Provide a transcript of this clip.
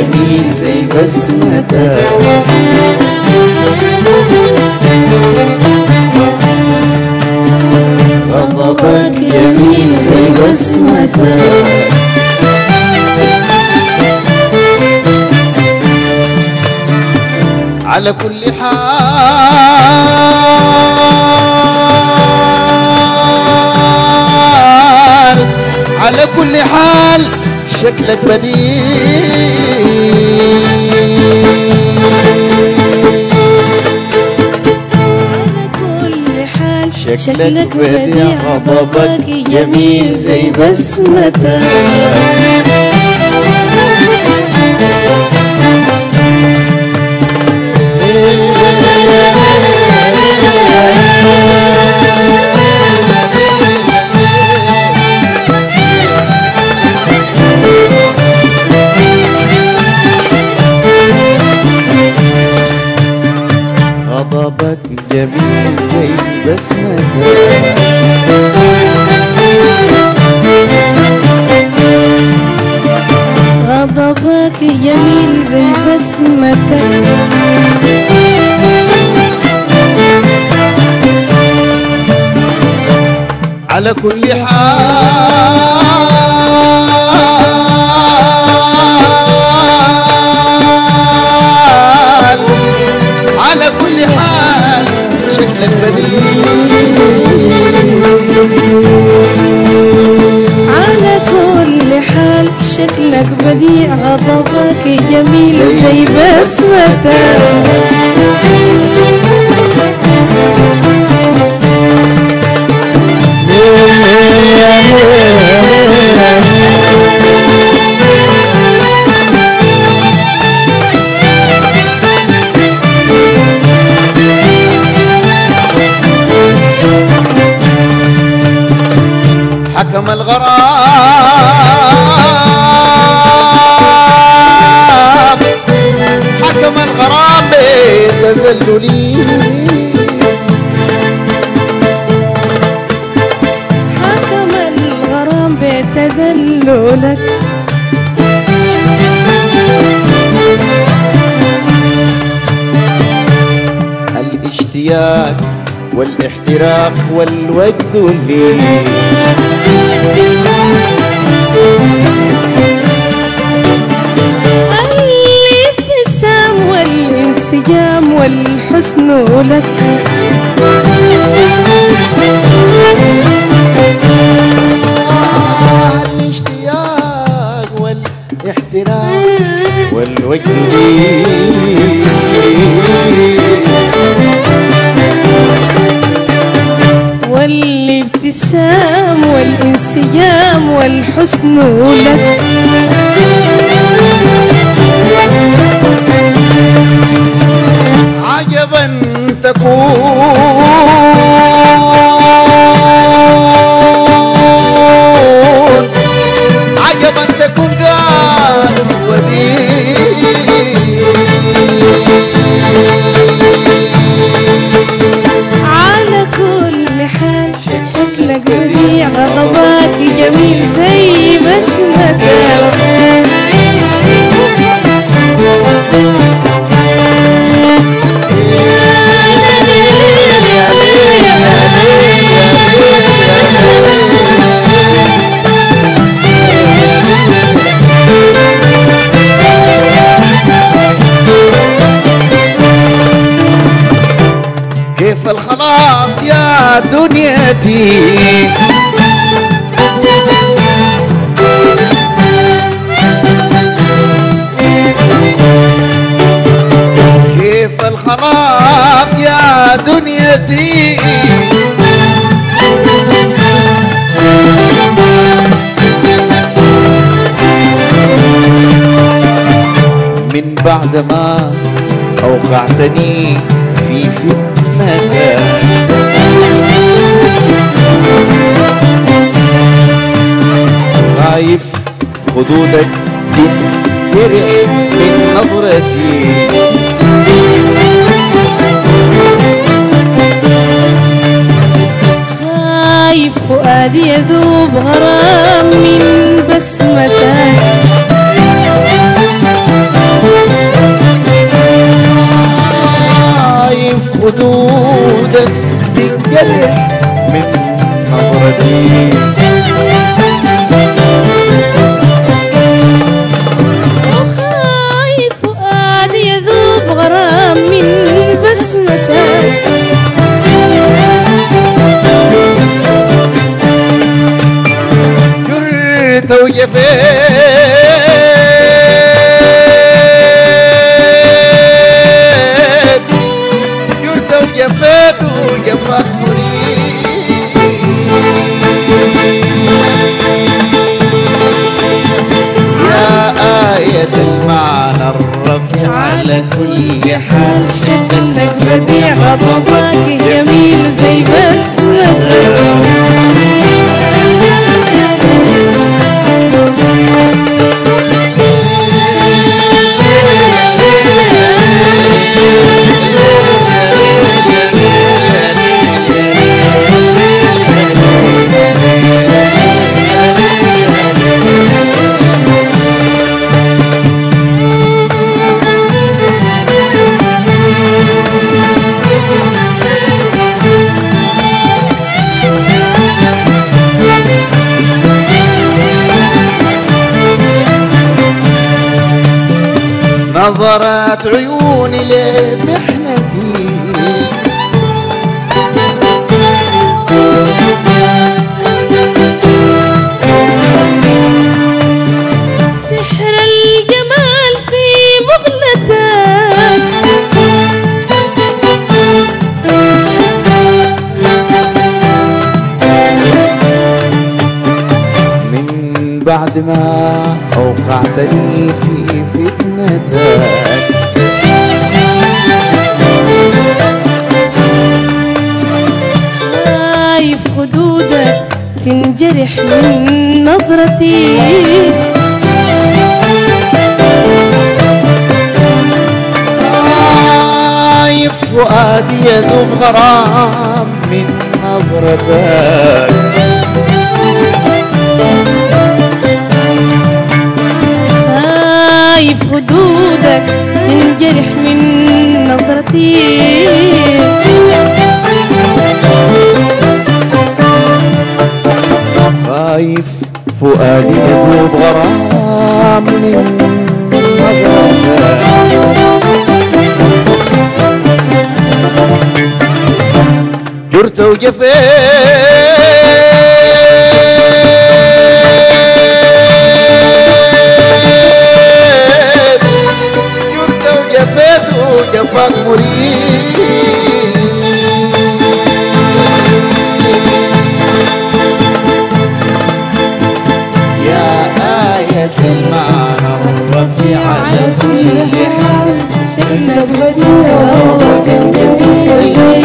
جميل زي بسمتك غضبك جميل زي بسمتك على كل حال على كل حال شكلك بديع على كل حال شكلك بديع غضبك جميل زي بسمتك غضبك جميل زي بسمتك غضبك جميل زي بسمتك على كل حال على كل حال شكلك بديع على كل حال شكلك بديع غضبك جميل زي بسمتك حكم الغرام حكم الغرام بتذللي حكم الغرام بتذللك الاشتياق والاحتراق والود لي الابتسام والانسجام والحسن لك الاشتياق والاحتراق والود لي والابتسام والانسجام والحسن لك عجبا تكون عجبا تكون قاسي وديع على كل حال شكلك بديع غضبك جميل زي بسمتك كيف الخلاص يا دنيتي كيف الخلاص يا دنيتي من بعد ما أوقعتني في فتنتك خايف خدودك تنهرق من نظرتي خايف فؤادي يذوب غرام من بسمتك وجفيت جرت وجفيت وجفاك مريد يا آية المعنى الرفيع على كل حال شكلك بديع غضبك جميل زي بسمتك نظرت عيوني لمحنتي سحر الجمال في مغنتك من بعد ما أوقعتني في فتنتك خايف خدودك تنجرح من نظرتي خايف فؤادي يذوب غرام من نظرتك خايف خدودك تنجرح من نظرتي خايف فؤادي يذوب غرام من نظرتك جرت وجفيت جرت وجفيت وجفاك مريد يا آية المعنى الرفيع على كل حال شكلك بديع غضبك جميل زي